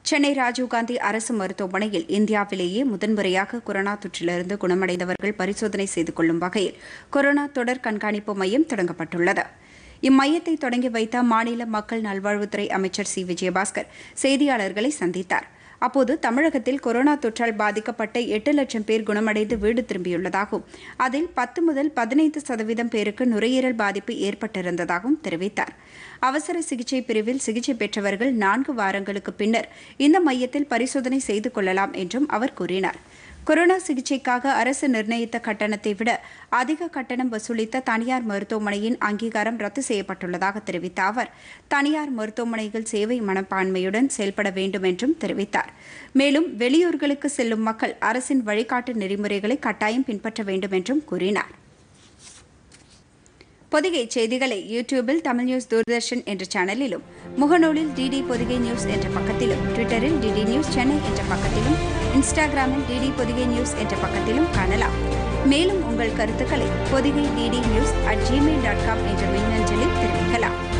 சென்னை ராஜீவ்காந்தி அரசு மருத்துவமனையில் இந்தியாவிலேயே முதன்முறையாக கொரோனா தொற்றிலிருந்து குணமடைந்தவர்கள் பரிசோதனை செய்து கொள்ளும் வகையில் கொரோனா தொடர் கண்காணிப்பு மையம் தொடங்கப்பட்டுள்ளது இம்மையத்தை தொடங்கி வைத்த மாநில மக்கள் நல்வாழ்வுத்துறை அமைச்சர் சி விஜயபாஸ்கர் செய்தியாளர்களை சந்தித்தார் அப்போது தமிழகத்தில் கொரோனா தொற்றால் பாதிக்கப்பட்ட எட்டு லட்சம் பேர் குணமடைந்து வீடு திரும்பியுள்ளதாகவும் அதில் பத்து முதல் பதினைந்து சதவீதம் பேருக்கு நுரையீரல் பாதிப்பு ஏற்பட்டிருந்ததாகவும் தெரிவித்தார் அவசர சிகிச்சை பிரிவில் சிகிச்சை பெற்றவர்கள் நான்கு வாரங்களுக்கு பின்னர் இந்த மையத்தில் பரிசோதனை செய்து கொள்ளலாம் என்றும் அவர் கூறினார் கொரோனா சிகிச்சைக்காக அரசு நிர்ணயித்த கட்டணத்தை விட அதிக கட்டணம் வசூலித்த தனியார் மருத்துவமனையின் அங்கீகாரம் ரத்து செய்யப்பட்டுள்ளதாக தெரிவித்த அவர் தனியார் மருத்துவமனைகள் சேவை மனப்பான்மையுடன் செயல்பட வேண்டும் என்றும் தெரிவித்தார் மேலும் வெளியூர்களுக்கு செல்லும் மக்கள் அரசின் வழிகாட்டு நெறிமுறைகளை கட்டாயம் பின்பற்ற வேண்டும் என்றும் கூறினார் பொதிகை செய்திகளை யூடியூபில் தமிழ் நியூஸ் தூர்தர்ஷன் என்ற சேனலிலும் முகநூலில் டிடி பொதிகை நியூஸ் என்ற பக்கத்திலும் ட்விட்டரில் டிடி நியூஸ் சென்னை என்ற பக்கத்திலும் இன்ஸ்டாகிராமில் டிடி பொதிகை நியூஸ் என்ற பக்கத்திலும் காணலாம் மேலும் உங்கள் கருத்துக்களை Podhigai DD news at Gmail dot com என்ற மின்னஞ்சலில் தெரிவிக்கலாம்